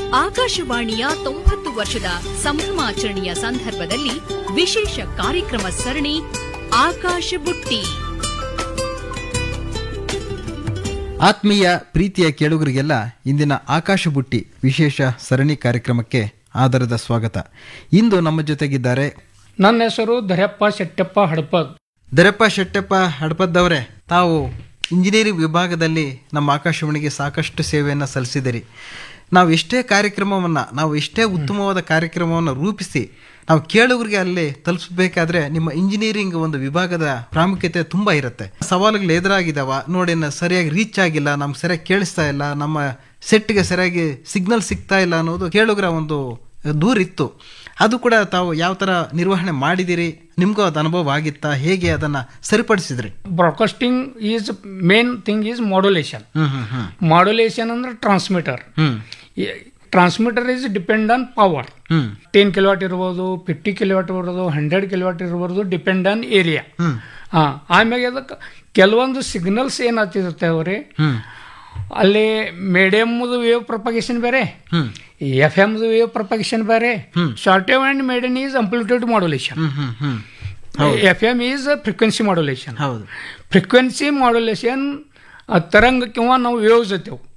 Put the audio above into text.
ಆಕಾಶವಾಣಿಯ ತೊಂಬತ್ತು ವರ್ಷದ ಸಂಭ್ರಮಾಚರಣೆಯ ಸಂದರ್ಭದಲ್ಲಿ ವಿಶೇಷ ಕಾರ್ಯಕ್ರಮ ಸರಣಿ ಆಕಾಶ ಬುಟ್ಟಿ ಆತ್ಮೀಯ ಪ್ರೀತಿಯ ಕೇಳುಗರಿಗೆಲ್ಲ ಇಂದಿನ ಆಕಾಶ ಬುಟ್ಟಿ ವಿಶೇಷ ಸರಣಿ ಕಾರ್ಯಕ್ರಮಕ್ಕೆ ಆದರದ ಸ್ವಾಗತ ಇಂದು ನಮ್ಮ ಜೊತೆಗಿದ್ದಾರೆ ನನ್ನ ಹೆಸರು ಧರ್ಯಪ್ಪ ಶೆಟ್ಟಪ್ಪ ಹಡಪದ್ ದರಪ್ಪ ಶೆಟ್ಟಪ್ಪ ಹಡಪದ್ದವರೇ ತಾವು ಇಂಜಿನಿಯರಿಂಗ್ ವಿಭಾಗದಲ್ಲಿ ನಮ್ಮ ಆಕಾಶವಾಣಿಗೆ ಸಾಕಷ್ಟು ಸೇವೆಯನ್ನು ಸಲ್ಲಿಸಿದಿರಿ ನಾವು ಎಷ್ಟೇ ಕಾರ್ಯಕ್ರಮವನ್ನು ನಾವು ಎಷ್ಟೇ ಉತ್ತಮವಾದ ಕಾರ್ಯಕ್ರಮವನ್ನು ರೂಪಿಸಿ ನಾವು ಕೇಳುಗರಿಗೆ ಅಲ್ಲಿ ತಲುಪಿಸಬೇಕಾದ್ರೆ ನಿಮ್ಮ ಇಂಜಿನಿಯರಿಂಗ್ ಒಂದು ವಿಭಾಗದ ಪ್ರಾಮುಖ್ಯತೆ ತುಂಬ ಇರುತ್ತೆ ಸವಾಲುಗಳು ಎದುರಾಗಿದ್ದಾವ ನೋಡಿ ನ- ಸರಿಯಾಗಿ ರೀಚ್ ಆಗಿಲ್ಲ ನಮ್ಗೆ ಸರಿಯಾಗಿ ಕೇಳಿಸ್ತಾ ಇಲ್ಲ ನಮ್ಮ ಸೆಟ್ಗೆ ಸರಿಯಾಗಿ ಸಿಗ್ನಲ್ ಸಿಗ್ತಾ ಇಲ್ಲ ಅನ್ನೋದು ಕೇಳುಗರ ಒಂದು ದೂರಿತ್ತು ಅದು ಕೂಡ ತಾವು ಯಾವ ಥರ ನಿರ್ವಹಣೆ ಮಾಡಿದಿರಿ ನಿಮಗೂ ಅದು ಅನುಭವ ಆಗಿತ್ತಾ ಹೇಗೆ ಅದನ್ನು ಸರಿಪಡಿಸಿದ್ರಿ broadcasting is main thing is modulation hmm hmm hmm modulation ಅಂದ್ರೆ transmitter hmm transmitter is depend on power hmm ten kilowatt ಇರ್ಬೋದು ಫಿಫ್ಟಿ ಕಿಲೋವಾಟ್ ಇರ್ಬೋದು ಹಂಡ್ರೆಡ್ ಕಿಲೋವಾಟ್ ಇರ್ಬೋದು ಡಿಪೆಂಡ್ ಆನ್ ಏರಿಯಾ ಹ್ಮ್ ಹಾಂ ಆಮ್ಯಾಗ ಅದಕ್ಕೆ ಕೆಲವೊಂದು ಸಿಗ್ನಲ್ಸ್ ಏನಾಗ್ತಿರ್ತೇವೆ ಹ್ಮ್ ಅಲ್ಲಿ ಮೀಡಿಯಮ್ದು ವೇವ್ ಪ್ರಪಗೇಷನ್ ಬೇರೆ ಹ್ಮ್ ಎಫ್ ಎಮ್ದು ವೇವ್ ಪ್ರಪಗೇಷನ್ ಬೇರೆ short wave and medium is amplitude modulation hmm hmm hmm F M is frequency modulation ಹೌದು फ्रिक्वेन्सी मॉड्युलेशन तरंग किंवा ನಾವು ವೇವ್ಸ್ ಇರ್ತೇವೆ